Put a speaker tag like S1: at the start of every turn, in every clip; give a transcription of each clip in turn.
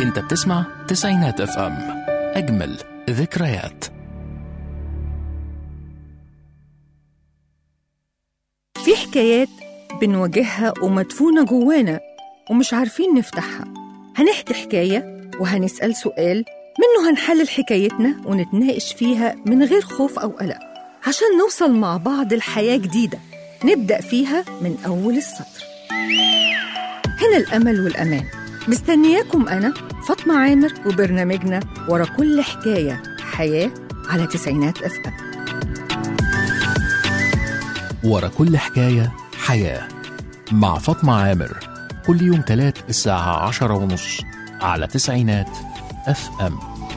S1: انت بتسمع تسعينات اف ام اجمل ذكريات
S2: في حكايات بنواجهها ومدفونة جوانا ومش عارفين نفتحها هنحكي حكاية وهنسأل سؤال منه هنحلل حكايتنا ونتناقش فيها من غير خوف أو قلق عشان نوصل مع بعض لحياة جديدة نبدأ فيها من أول السطر هنا الأمل والأمان مستنياكم أنا فاطمة عامر وبرنامجنا ورا كل حكاية حياة على تسعينات أف أم
S1: ورا كل حكاية حياة مع فاطمة عامر كل يوم تلات الساعة عشرة ونص على تسعينات اف ام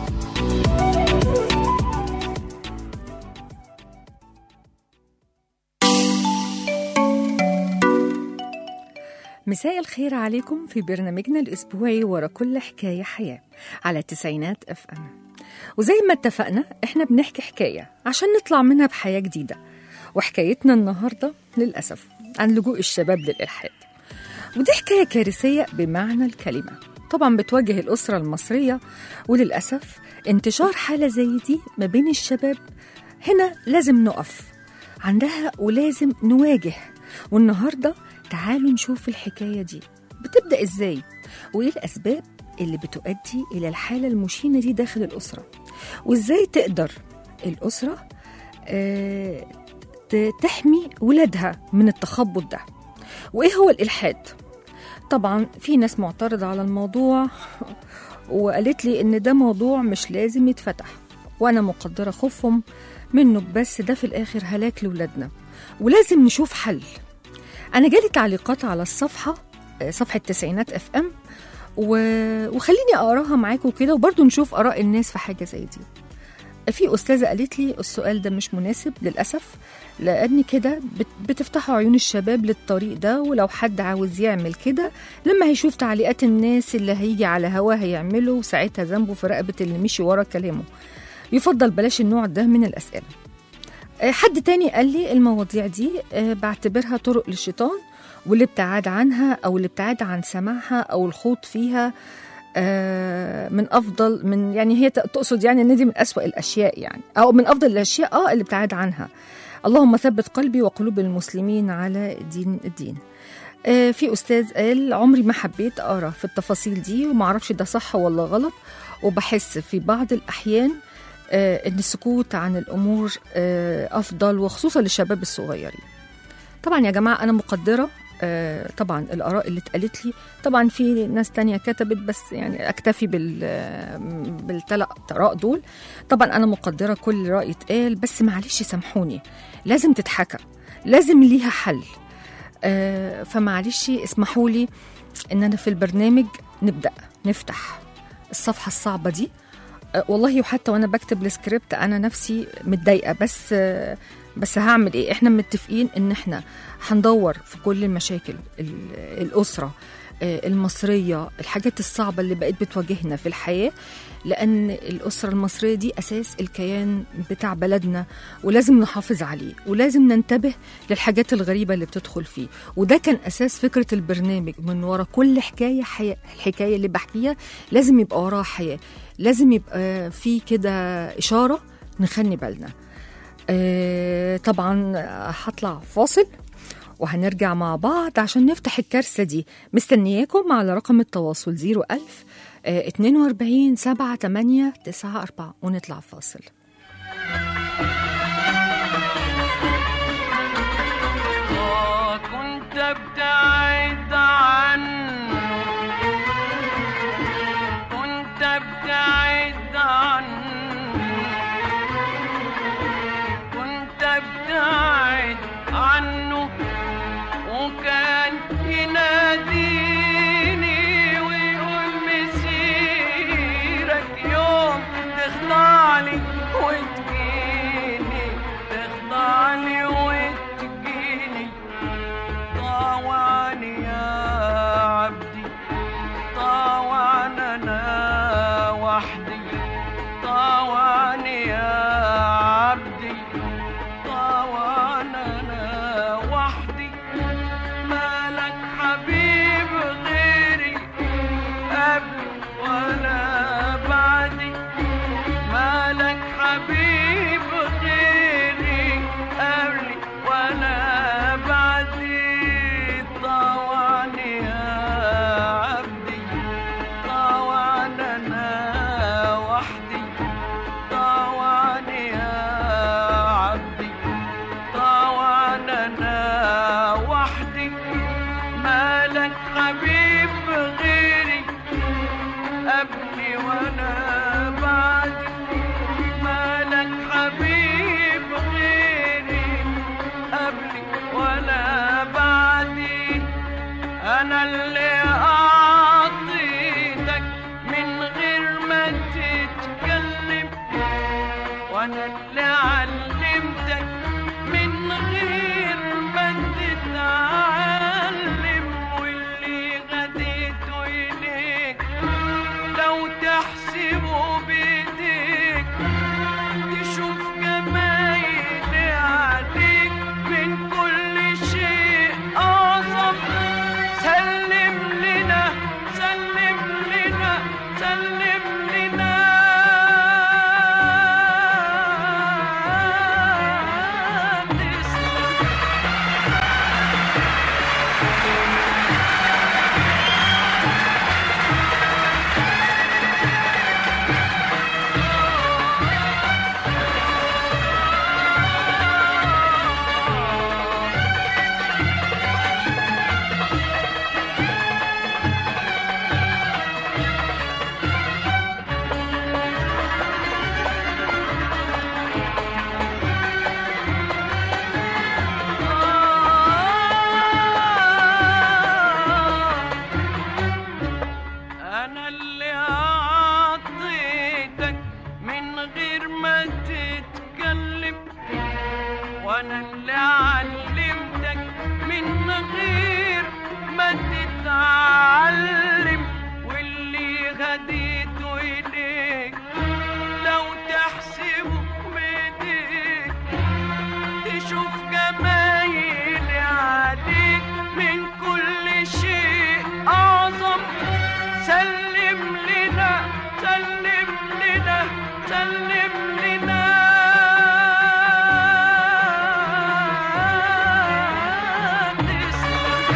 S2: مساء الخير عليكم في برنامجنا الأسبوعي ورا كل حكاية حياة على تسعينات اف ام وزي ما اتفقنا احنا بنحكي حكاية عشان نطلع منها بحياة جديدة وحكايتنا النهاردة للأسف عن لجوء الشباب للإلحاد ودي حكاية كارثية بمعنى الكلمة طبعا بتواجه الأسرة المصرية وللأسف انتشار حالة زي دي ما بين الشباب هنا لازم نقف عندها ولازم نواجه والنهارده تعالوا نشوف الحكايه دي بتبدا ازاي وايه الاسباب اللي بتؤدي الى الحاله المشينه دي داخل الاسره وازاي تقدر الاسره آه، ت- تحمي ولادها من التخبط ده وايه هو الالحاد طبعا في ناس معترضه على الموضوع وقالت لي ان ده موضوع مش لازم يتفتح وانا مقدره خوفهم منه بس ده في الاخر هلاك لولادنا ولازم نشوف حل انا جالي تعليقات على الصفحه آه، صفحه تسعينات اف ام و... وخليني اقراها معاكم كده وبرضه نشوف اراء الناس في حاجه زي دي في استاذه قالت لي السؤال ده مش مناسب للاسف لان كده بت... بتفتحوا عيون الشباب للطريق ده ولو حد عاوز يعمل كده لما هيشوف تعليقات الناس اللي هيجي على هواه هيعمله وساعتها ذنبه في رقبه اللي مشي ورا كلامه يفضل بلاش النوع ده من الاسئله آه، حد تاني قال لي المواضيع دي آه، بعتبرها طرق للشيطان والابتعاد عنها او الابتعاد عن سماعها او الخوض فيها آه، من افضل من يعني هي تقصد يعني ان دي من اسوأ الاشياء يعني او من افضل الاشياء اه الابتعاد عنها اللهم ثبت قلبي وقلوب المسلمين على دين الدين آه، في استاذ قال عمري ما حبيت اقرا في التفاصيل دي وما اعرفش ده صح ولا غلط وبحس في بعض الاحيان آه، ان السكوت عن الامور آه، افضل وخصوصا للشباب الصغيرين طبعا يا جماعه انا مقدره آه، طبعا الاراء اللي اتقالت لي طبعا في ناس تانية كتبت بس يعني اكتفي بال بالثلاث اراء دول طبعا انا مقدره كل راي اتقال بس معلش سامحوني لازم تتحكى لازم ليها حل آه، فمعلش اسمحوا لي ان انا في البرنامج نبدا نفتح الصفحه الصعبه دي آه، والله وحتى وانا بكتب السكريبت انا نفسي متضايقه بس آه، بس هعمل ايه احنا متفقين ان احنا هندور في كل المشاكل ال- الاسره آه، المصريه الحاجات الصعبه اللي بقت بتواجهنا في الحياه لان الاسره المصريه دي اساس الكيان بتاع بلدنا ولازم نحافظ عليه ولازم ننتبه للحاجات الغريبه اللي بتدخل فيه وده كان اساس فكره البرنامج من ورا كل حكايه حياة الحكايه اللي بحكيها لازم يبقى وراها حياه لازم يبقى في كده اشاره نخلي بالنا آه، طبعا هطلع فاصل وهنرجع مع بعض عشان نفتح الكارثة دي مستنياكم على رقم التواصل 01000 آه، 42 7 8 9 4 ونطلع فاصل
S3: كنت ابتعد عنه كنت ابتعد عنه كنت ابتعد عنه وكان يناديني ويقول مسيرك يوم تخضعني وتجيني تخضعني وتجيني طوعني يا مالك حبيب غيري قبلي ولا بعدي مالك حبيب غيري قبلي ولا بعدي انا اللي اعطيتك من غير ما تتكلم وانا اللي علمتك من غير ما تتعلم واللي غديته اليك لو تحسبه بايديك تشوف جمايلي عليك من كل شيء اعظم سلم لنا سلم لنا سلم لنا تسلم أنا اللي أعطيتك من غير ما تتكلم وأنا اللي علمتك من غير ما تتعلم واللي غديته إليك لو تحسبه بإيديك تشوف جمايلي عليك من كل شيء أعظم سلم لنا سلم لنا سلم لنا تسلم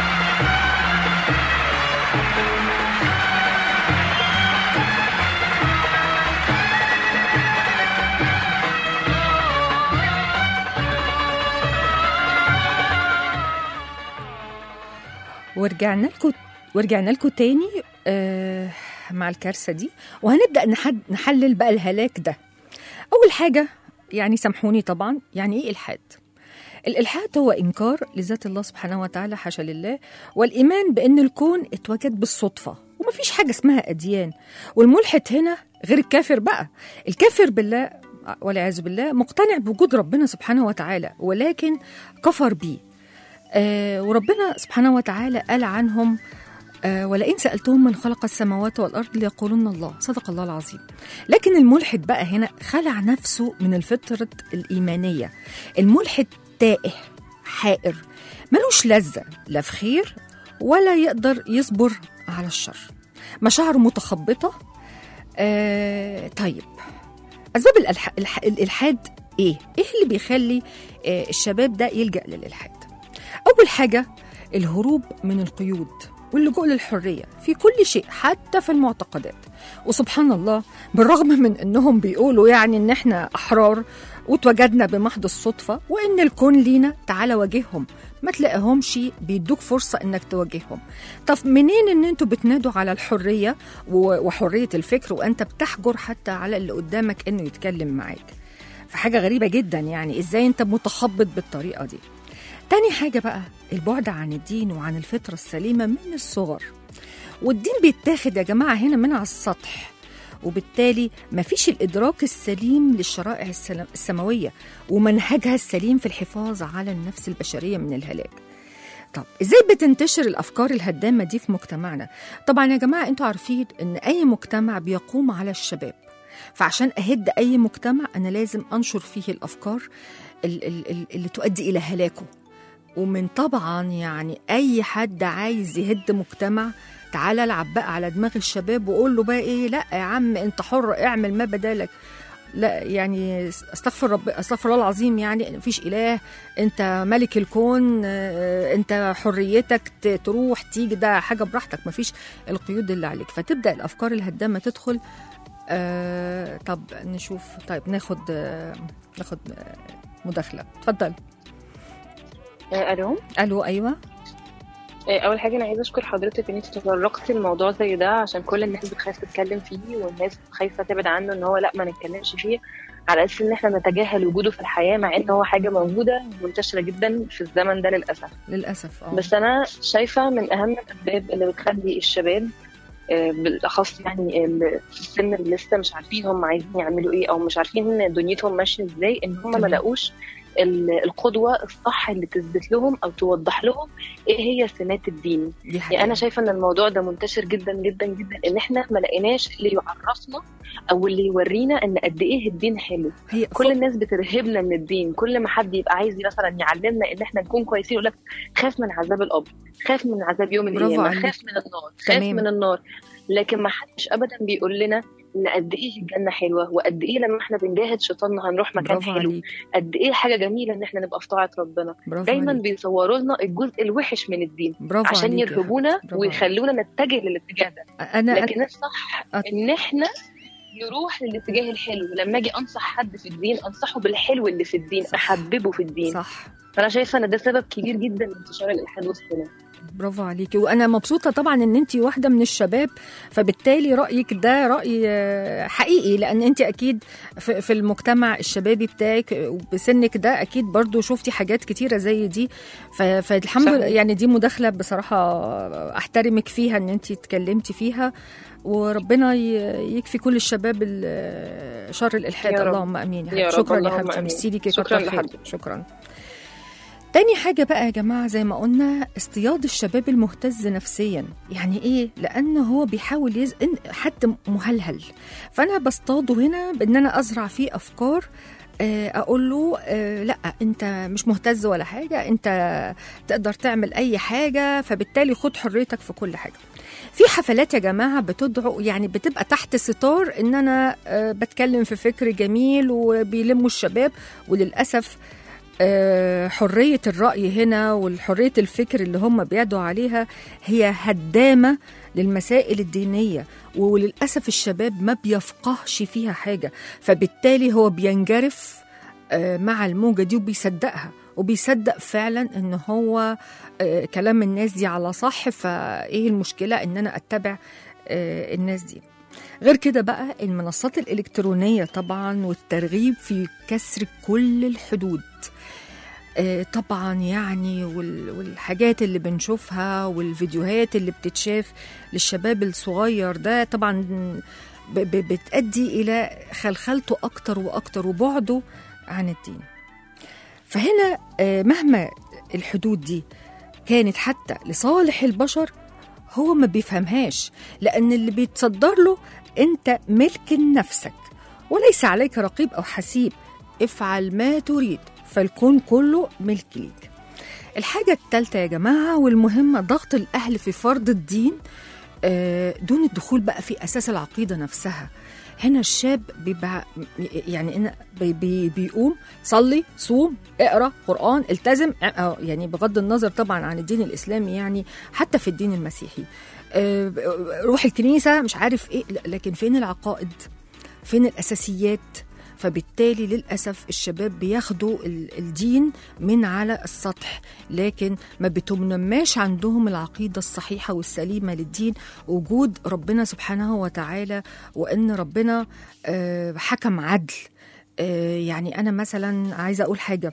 S2: ورجعنا لكم ورجعنا لكم تاني آه مع الكارثه دي وهنبدا نحد نحلل بقى الهلاك ده اول حاجه يعني سامحوني طبعا يعني ايه الحاد الالحاد هو انكار لذات الله سبحانه وتعالى حاشا لله والايمان بان الكون اتوجد بالصدفه ومفيش حاجه اسمها اديان والملحد هنا غير الكافر بقى الكافر بالله والعياذ بالله مقتنع بوجود ربنا سبحانه وتعالى ولكن كفر بيه آه وربنا سبحانه وتعالى قال عنهم آه ولئن سألتهم من خلق السماوات والأرض ليقولن الله صدق الله العظيم لكن الملحد بقى هنا خلع نفسه من الفطرة الإيمانية الملحد تائه حائر ملوش لذة لا في خير ولا يقدر يصبر على الشر مشاعره متخبطة آه طيب أسباب الألح... الح... الإلحاد إيه؟ إيه اللي بيخلي آه الشباب ده يلجأ للإلحاد؟ أول حاجة الهروب من القيود واللجوء للحرية في كل شيء حتى في المعتقدات وسبحان الله بالرغم من أنهم بيقولوا يعني أن احنا أحرار واتوجدنا بمحض الصدفة وأن الكون لينا تعالى واجههم ما تلاقيهمش بيدوك فرصة انك تواجههم طب منين ان انتوا بتنادوا على الحرية و- وحرية الفكر وانت بتحجر حتى على اللي قدامك انه يتكلم معاك فحاجة غريبة جدا يعني ازاي انت متخبط بالطريقة دي تاني حاجة بقى البعد عن الدين وعن الفطرة السليمة من الصغر والدين بيتاخد يا جماعة هنا من على السطح وبالتالي مفيش الإدراك السليم للشرائع السلا- السماوية ومنهجها السليم في الحفاظ على النفس البشرية من الهلاك طب ازاي بتنتشر الافكار الهدامه دي في مجتمعنا طبعا يا جماعه انتوا عارفين ان اي مجتمع بيقوم على الشباب فعشان اهد اي مجتمع انا لازم انشر فيه الافكار ال- ال- ال- اللي تؤدي الى هلاكه ومن طبعا يعني اي حد عايز يهد مجتمع تعالى العب بقى على دماغ الشباب وقول له بقى ايه لا يا عم انت حر اعمل ما بدالك لا يعني استغفر رب استغفر الله العظيم يعني مفيش اله انت ملك الكون آه، انت حريتك ت- تروح تيجي ده حاجه براحتك مفيش القيود اللي عليك فتبدا الافكار الهدامه تدخل آه طب نشوف طيب ناخد آه ناخد آه مداخله اتفضل
S4: آه، الو
S2: الو ايوه
S4: اول حاجه انا عايزه اشكر حضرتك ان انت تطرقتي الموضوع زي ده عشان كل الناس بتخاف تتكلم فيه والناس خايفه تبعد عنه ان هو لا ما نتكلمش فيه على اساس ان احنا نتجاهل وجوده في الحياه مع ان هو حاجه موجوده ومنتشره جدا في الزمن ده للاسف
S2: للاسف اه
S4: بس انا شايفه من اهم الاسباب اللي بتخلي الشباب آه، بالاخص يعني اللي في السن اللي لسه مش عارفين هم عايزين يعملوا ايه او مش عارفين ان دنيتهم ماشيه ازاي ان هم ما
S2: تمام.
S4: لاقوش ال- القدوه الصح اللي تثبت لهم او توضح لهم ايه هي سمات الدين
S2: دي حقيقة.
S4: يعني انا شايفه ان الموضوع ده منتشر جدا جدا جدا ان احنا ما لقيناش اللي يعرفنا او اللي يورينا ان قد ايه الدين حلو
S2: هي
S4: كل الناس بترهبنا من الدين كل ما حد يبقى عايز مثلا يعلمنا ان احنا نكون كويسين يقول لك خاف من عذاب القبر خاف من عذاب يوم
S2: برافو
S4: القيامه
S2: عليك.
S4: خاف من النار خاف
S2: تمام.
S4: من النار لكن ما حدش ابدا بيقول لنا ان قد ايه الجنه حلوه وقد ايه لما احنا بنجاهد شيطاننا هنروح مكان
S2: برافو
S4: حلو
S2: عليك
S4: قد ايه حاجه جميله ان احنا نبقى في طاعه ربنا
S2: برافو
S4: دايما
S2: عليك.
S4: بيصوروا لنا الجزء الوحش من الدين
S2: برافو
S4: عشان
S2: عليك يا
S4: يرهبونا
S2: حبيبتي. برافو عليك.
S4: ويخلونا نتجه للاتجاه ده
S2: انا
S4: لكن الصح
S2: أت-
S4: ان احنا نروح للاتجاه الحلو لما اجي انصح حد في الدين انصحه بالحلو اللي في الدين
S2: صح.
S4: احببه في الدين
S2: صح
S4: فانا شايفه ان ده سبب كبير جدا لانتشار الالحاد وسطنا
S2: برافو عليكي وانا مبسوطه طبعا ان انت واحده من الشباب فبالتالي رايك ده راي آه، حقيقي لان انت اكيد في في المجتمع الشبابي بتاعك وبسنك ده اكيد برضو شفتي حاجات كتيره زي دي ف- فالحمد
S4: صحيح.
S2: لله يعني دي مداخله بصراحه احترمك فيها ان انت اتكلمتي فيها وربنا ي- يكفي كل الشباب ال- شر الالحاد
S4: يا رب.
S2: اللهم امين
S4: يا رب،
S2: شكرا يا
S4: اللهم
S2: حبيبتي
S4: آمين.
S2: ميرسي ليكي
S4: شكراً
S2: كتر خيرك.
S4: لحضرتك.
S2: شكرا تاني حاجة بقى يا جماعة زي ما قلنا اصطياد الشباب المهتز نفسيا يعني ايه لأن هو بيحاول يز... إن حد مهلهل فأنا بصطاده هنا بأن أنا أزرع فيه أفكار آه، أقول له آه، لا أنت مش مهتز ولا حاجة أنت تقدر تعمل أي حاجة فبالتالي خد حريتك في كل حاجة في حفلات يا جماعة بتدعو يعني بتبقى تحت ستار إن أنا آه، بتكلم في فكر جميل وبيلموا الشباب وللأسف آه، حرية الرأي هنا والحرية الفكر اللي هم بيدعوا عليها هي هدامة للمسائل الدينية وللأسف الشباب ما بيفقهش فيها حاجة فبالتالي هو بينجرف آه، مع الموجة دي وبيصدقها وبيصدق فعلا ان هو آه، كلام الناس دي على صح فايه المشكلة ان انا اتبع آه، الناس دي غير كده بقى المنصات الإلكترونية طبعا والترغيب في كسر كل الحدود آه، طبعا يعني وال- والحاجات اللي بنشوفها والفيديوهات اللي بتتشاف للشباب الصغير ده طبعا ب- ب- بتأدي إلى خلخلته أكتر وأكتر وبعده عن الدين فهنا آه، مهما الحدود دي كانت حتى لصالح البشر هو ما بيفهمهاش لأن اللي بيتصدر له أنت ملك لنفسك وليس عليك رقيب أو حسيب افعل ما تريد فالكون كله ملك ليك الحاجة الثالثة يا جماعة والمهمة ضغط الأهل في فرض الدين آه، دون الدخول بقى في أساس العقيدة نفسها هنا الشاب بيبقى يعني إن بي بي بيقوم صلي صوم اقرا قرآن التزم آه، يعني بغض النظر طبعا عن الدين الإسلامي يعني حتى في الدين المسيحي آه، روح الكنيسة مش عارف ايه لا، لكن فين العقائد فين الأساسيات فبالتالي للأسف الشباب بياخدوا ال- الدين من على السطح لكن ما بتنماش عندهم العقيدة الصحيحة والسليمة للدين وجود ربنا سبحانه وتعالى وأن ربنا آه، حكم عدل آه، يعني أنا مثلا عايزة أقول حاجة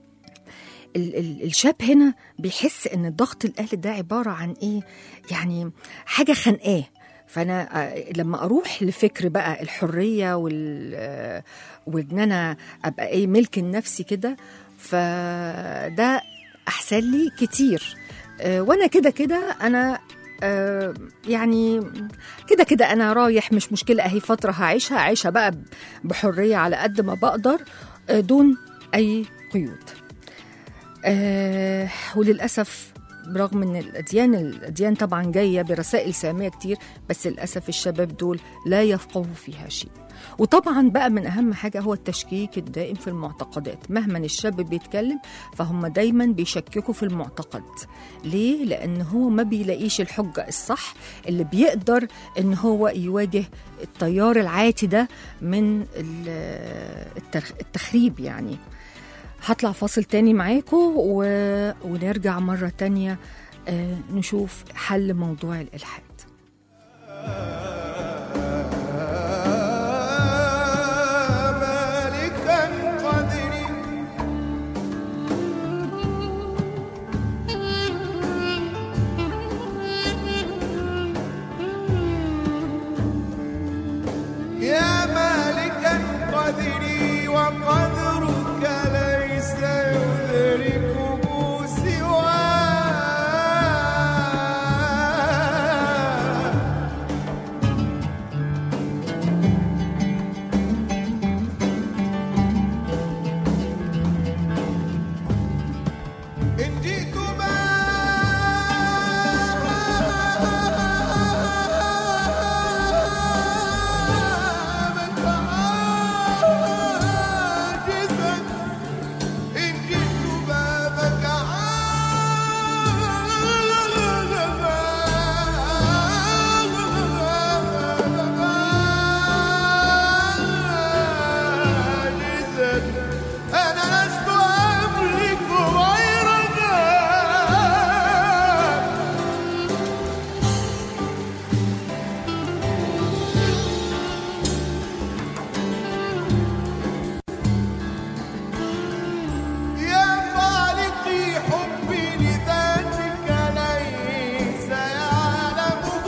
S2: ال- ال- الشاب هنا بيحس ان ضغط الاهل ده عباره عن ايه يعني حاجه خانقاه فانا آه، لما اروح لفكر بقى الحريه وال آه، وان انا ابقى ايه ملك لنفسي كده فده احسن لي كتير آه، وانا كده كده انا آه، يعني كده كده انا رايح مش مشكله اهي فتره هعيشها اعيشها بقى بحريه على قد ما بقدر آه، دون اي قيود آه وللأسف برغم ان الاديان الاديان طبعا جايه برسائل ساميه كتير بس للاسف الشباب دول لا يفقهوا فيها شيء وطبعا بقى من اهم حاجه هو التشكيك الدائم في المعتقدات مهما الشاب بيتكلم فهم دايما بيشككوا في المعتقد ليه لان هو ما بيلاقيش الحجه الصح اللي بيقدر ان هو يواجه التيار العاتي ده من ال- التخ- التخريب يعني هطلع فاصل تاني معاكم و... ونرجع مرة تانية آه نشوف حل موضوع الإلحاد
S5: مالكا قدري يا مالكا قدري وقدرك ليس يدركه سواه إن جئت بابك عاجزا إن جئت بابك عاجزا أنا لست أملك غير ذاك يا خالقي حبي لذاتك ليس يعلمه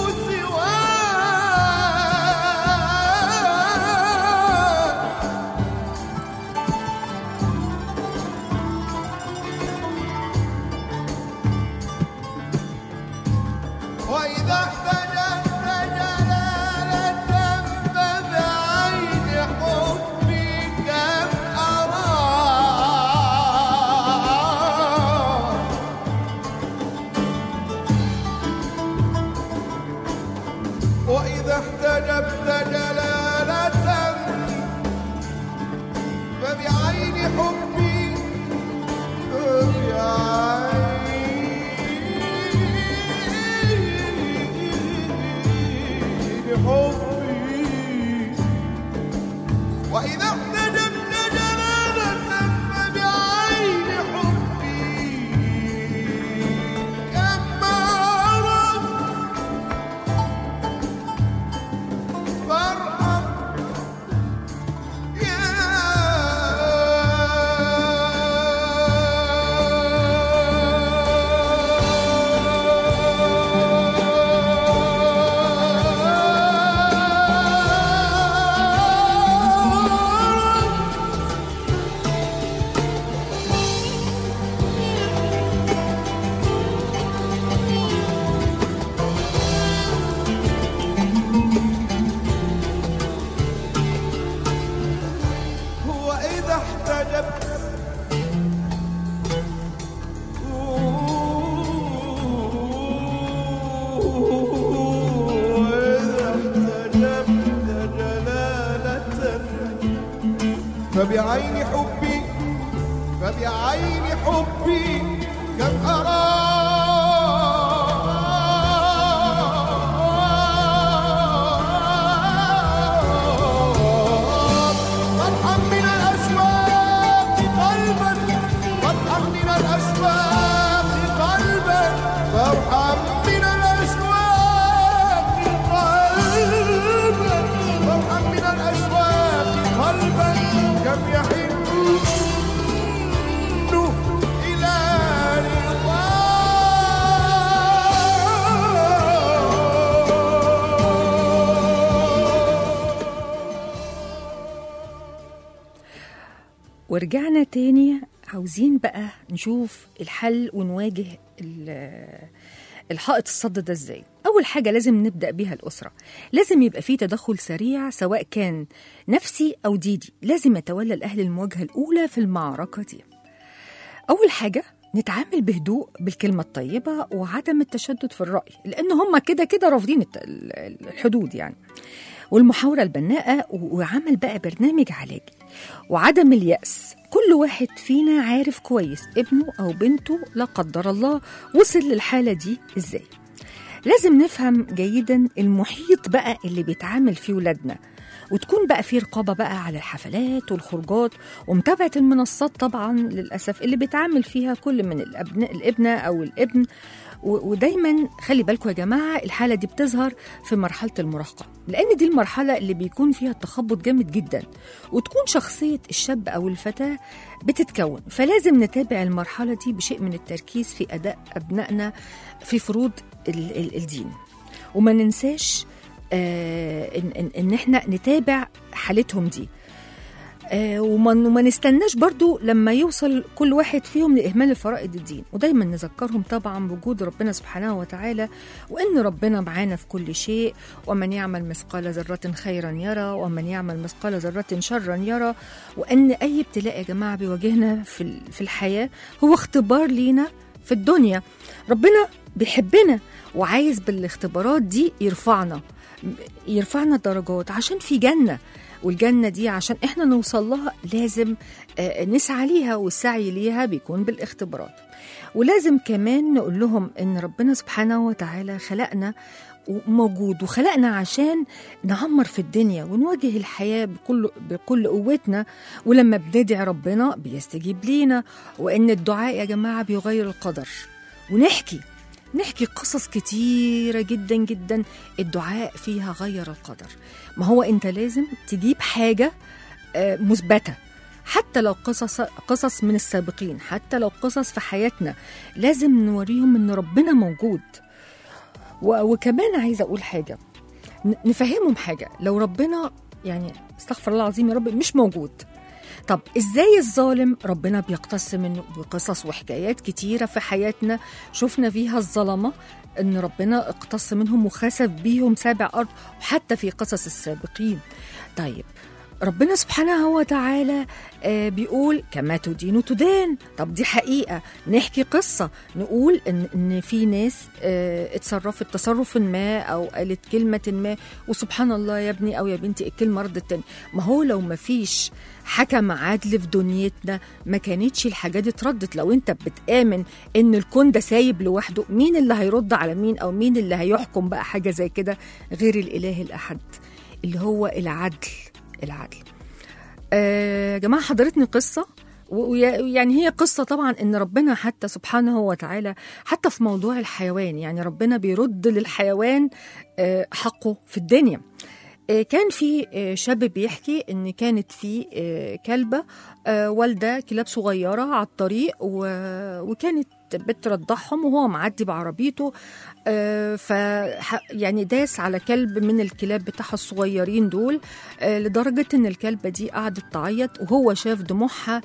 S5: سواك وإذا احتجت جلالة فبعين حبي كم أرى وإذا احتجبت جلالة فبعين حبي بحبي وإذا احتجبت جلالة فبعين حبي كما أرى فارحم هو إذا احتجبت وإذا احتجبت جلالة فبعين حبي فبعين حبي كم أرى فرحا من الأشواق قلبا فرحا من الأشواق قلبا فرحا من الأشواق قلبا فرحا من الأشواق قلبا كم يحن إلى
S2: ورجعنا تاني عاوزين بقى نشوف الحل ونواجه ال- الحائط الصد ده ازاي اول حاجه لازم نبدا بيها الاسره لازم يبقى في تدخل سريع سواء كان نفسي او ديدي لازم يتولى الاهل المواجهه الاولى في المعركه دي اول حاجه نتعامل بهدوء بالكلمة الطيبة وعدم التشدد في الرأي لأن هم كده كده رافضين الت- ال- الحدود يعني والمحاورة البناءة و- وعمل بقى برنامج علاجي وعدم اليأس كل واحد فينا عارف كويس ابنه أو بنته لا قدر الله وصل للحالة دي إزاي لازم نفهم جيدا المحيط بقى اللي بيتعامل فيه ولادنا وتكون بقى في رقابة بقى على الحفلات والخروجات ومتابعة المنصات طبعا للأسف اللي بيتعامل فيها كل من الأبناء الابنة أو الابن و- ودايما خلي بالكم يا جماعة الحالة دي بتظهر في مرحلة المراهقة لأن دي المرحلة اللي بيكون فيها التخبط جامد جدا وتكون شخصية الشاب أو الفتاة بتتكون فلازم نتابع المرحلة دي بشيء من التركيز في أداء أبنائنا في فروض ال- ال- الدين وما ننساش آه إن, إن, إن إحنا نتابع حالتهم دي آه وما وما نستناش برضو لما يوصل كل واحد فيهم لإهمال الفرائض الدين ودايما نذكرهم طبعا بوجود ربنا سبحانه وتعالى وإن ربنا معانا في كل شيء ومن يعمل مثقال ذرة خيرا يرى ومن يعمل مثقال ذرة شرا يرى وأن أي ابتلاء يا جماعة بيواجهنا في ال- في الحياة هو اختبار لينا في الدنيا ربنا بيحبنا وعايز بالاختبارات دي يرفعنا يرفعنا درجات عشان في جنة والجنة دي عشان احنا نوصل لها لازم آه، نسعى ليها والسعي ليها بيكون بالاختبارات ولازم كمان نقول لهم ان ربنا سبحانه وتعالى خلقنا موجود وخلقنا عشان نعمر في الدنيا ونواجه الحياة بكل, بكل قوتنا ولما بندعي ربنا بيستجيب لينا وإن الدعاء يا جماعة بيغير القدر ونحكي نحكي قصص كتيرة جدا جدا الدعاء فيها غير القدر ما هو انت لازم تجيب حاجة آه، مثبتة حتى لو قصص قصص من السابقين حتى لو قصص في حياتنا لازم نوريهم ان ربنا موجود و- وكمان عايزه اقول حاجه ن- نفهمهم حاجه لو ربنا يعني استغفر الله العظيم يا رب مش موجود طب ازاي الظالم ربنا بيقتص منه بقصص وحكايات كتيره في حياتنا شفنا فيها الظلمه ان ربنا اقتص منهم وخسف بيهم سابع ارض وحتى في قصص السابقين طيب ربنا سبحانه وتعالى آه، بيقول كما تدين تدان طب دي حقيقة نحكي قصة نقول إن, إن في ناس آه، اتصرفت تصرف ما أو قالت كلمة ما وسبحان الله يا ابني أو يا بنتي الكلمة ردت تاني ما هو لو ما فيش حكم عدل في دنيتنا ما كانتش الحاجات دي اتردت لو انت بتآمن ان الكون ده سايب لوحده مين اللي هيرد على مين او مين اللي هيحكم بقى حاجة زي كده غير الإله الأحد اللي هو العدل العدل آه، يا جماعه حضرتني قصه و- ويا- ويعني هي قصة طبعا إن ربنا حتى سبحانه وتعالى حتى في موضوع الحيوان يعني ربنا بيرد للحيوان آه، حقه في الدنيا آه، كان في آه، شاب بيحكي ان كانت في آه، كلبه آه، والده كلاب صغيره على الطريق و- وكانت بترضعهم وهو معدي بعربيته آه، ف يعني داس على كلب من الكلاب بتاعها الصغيرين دول آه، لدرجه ان الكلبه دي قعدت تعيط وهو شاف دموعها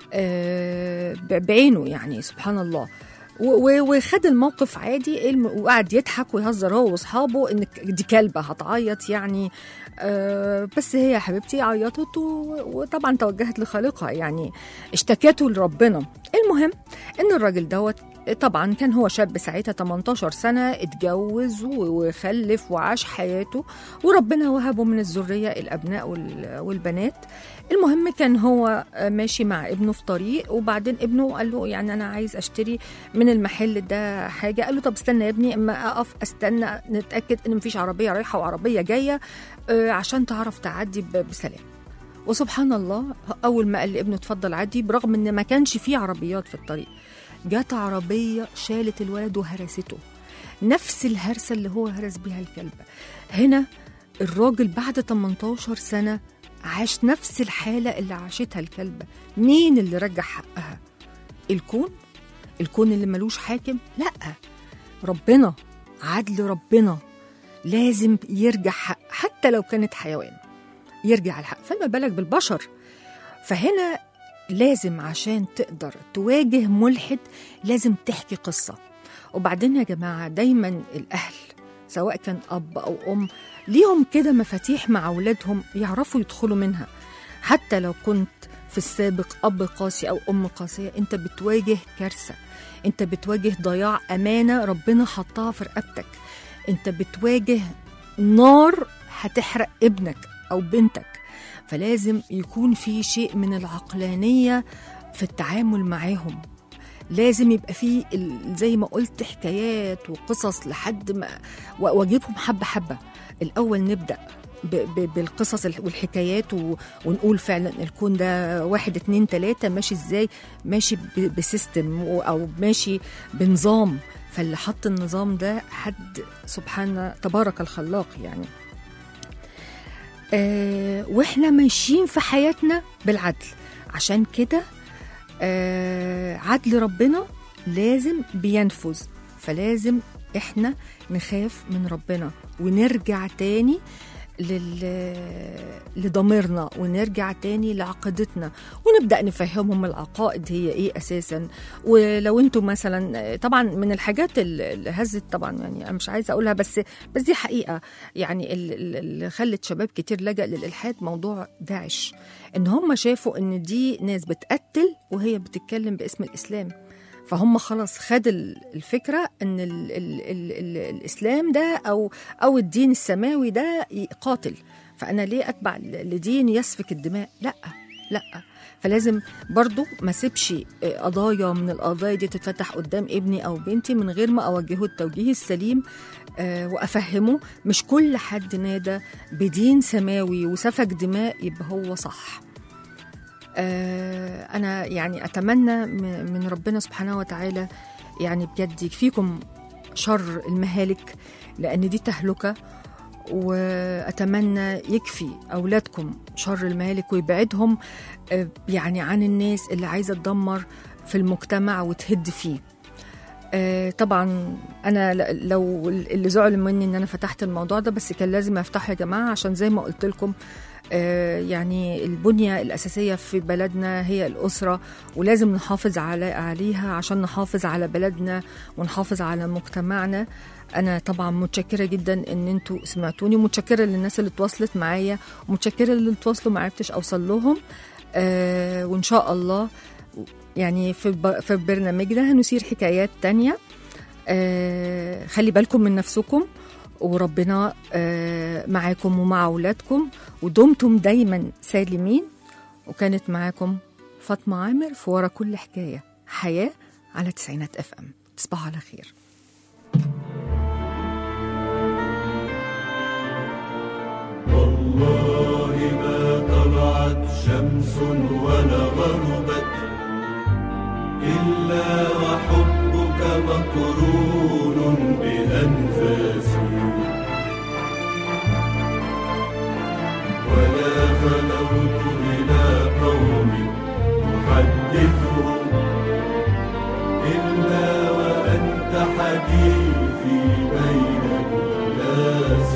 S2: آه، ب- بعينه يعني سبحان الله و- و- وخد الموقف عادي الم- وقعد يضحك ويهزر هو واصحابه ان ك- دي كلبه هتعيط يعني آه بس هي يا حبيبتي عيطت و- وطبعا توجهت لخالقها يعني اشتكته لربنا المهم ان الراجل دوت طبعا كان هو شاب ساعتها 18 سنه اتجوز و- وخلف وعاش حياته وربنا وهبه من الذريه الابناء وال- والبنات المهم كان هو ماشي مع ابنه في طريق وبعدين ابنه قال له يعني انا عايز اشتري من المحل ده حاجه قال له طب استنى يا ابني اما اقف استنى نتاكد ان مفيش عربيه رايحه وعربيه جايه آه، عشان تعرف تعدي ب- بسلام وسبحان الله اول ما قال لابنه اتفضل عدي برغم ان ما كانش فيه عربيات في الطريق جت عربيه شالت الولد وهرسته نفس الهرسه اللي هو هرس بيها الكلبه هنا الراجل بعد 18 سنه عاش نفس الحاله اللي عاشتها الكلبه مين اللي رجع حقها الكون الكون اللي ملوش حاكم لا ربنا عدل ربنا لازم يرجع حق حتى لو كانت حيوان يرجع الحق فما بالك بالبشر فهنا لازم عشان تقدر تواجه ملحد لازم تحكي قصة وبعدين يا جماعة دايما الأهل سواء كان أب أو أم ليهم كده مفاتيح مع أولادهم يعرفوا يدخلوا منها حتى لو كنت في السابق أب قاسي أو أم قاسية أنت بتواجه كارثة أنت بتواجه ضياع أمانة ربنا حطها في رقبتك أنت بتواجه نار هتحرق ابنك أو بنتك فلازم يكون في شيء من العقلانية في التعامل معاهم لازم يبقى فيه ال- زي ما قلت حكايات وقصص لحد ما و- واجيبهم حبة حبة الأول نبدأ ب ب بالقصص الح- والحكايات و ونقول فعلا الكون ده واحد اتنين تلاتة ماشي ازاي ماشي ب- بسيستم و- او ماشي بنظام فاللي حط النظام ده حد سبحانه تبارك الخلاق يعني آه واحنا ماشيين في حياتنا بالعدل عشان كده آه عدل ربنا لازم بينفذ فلازم احنا نخاف من ربنا ونرجع تاني لل... لضميرنا ونرجع تاني لعقيدتنا ونبدا نفهمهم العقائد هي ايه اساسا ولو انتم مثلا طبعا من الحاجات اللي هزت طبعا يعني انا مش عايزه اقولها بس بس دي حقيقه يعني ال- ال- اللي خلت شباب كتير لجأ للالحاد موضوع داعش ان هم شافوا ان دي ناس بتقتل وهي بتتكلم باسم الاسلام فهم خلاص خد ال- الفكره ان ال ال ال ال الاسلام ده او او الدين السماوي ده قاتل فانا ليه اتبع ل- لدين يسفك الدماء لا لا فلازم برضو ما سيبش قضايا من القضايا دي تتفتح قدام ابني او بنتي من غير ما اوجهه التوجيه السليم آه، وافهمه مش كل حد نادى بدين سماوي وسفك دماء يبقى هو صح آه، انا يعني اتمنى م- من ربنا سبحانه وتعالى يعني بجد يكفيكم شر المهالك لان دي تهلكه واتمنى يكفي اولادكم شر المهالك ويبعدهم آه، يعني عن الناس اللي عايزه تدمر في المجتمع وتهد فيه آه، طبعا انا ل- لو اللي زعل مني ان انا فتحت الموضوع ده بس كان لازم افتحه يا جماعه عشان زي ما قلت لكم آه، يعني البنيه الاساسيه في بلدنا هي الاسره ولازم نحافظ على عليها عشان نحافظ على بلدنا ونحافظ على مجتمعنا انا طبعا متشكره جدا ان انتوا سمعتوني متشكره للناس اللي اتواصلت معايا ومتشكره اللي اتواصلوا ما عرفتش اوصل لهم آه وان شاء الله يعني في ب- في برنامجنا هنثير حكايات تانية آه خلي بالكم من نفسكم وربنا آه معاكم ومع أولادكم ودمتم دايما سالمين وكانت معاكم فاطمة عامر في ورا كل حكاية حياة على تسعينات اف ام تصبحوا على خير
S6: والله ما طلعت شمس ولا غربت إلا وحبك مقرون بأنفاسي ولا فلوت إلى قوم أحدثهم إلا وأنت حديثي بين الناس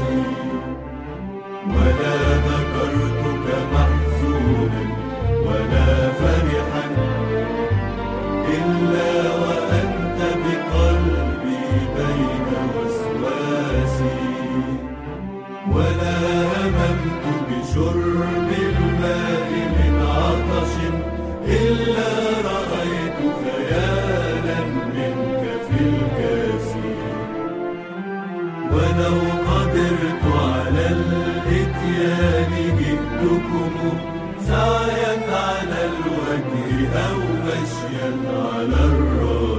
S6: ولا ذكرتك محزونا ولا فرحا إلا وأنت بقلبي بين وسواسي ولا هممت بشرب الماء من عطش إلا رأيت خيالا منك في الكاس ولو قدرت على الاتيان جئتكم سعيا على الوجه او مشيا على الراس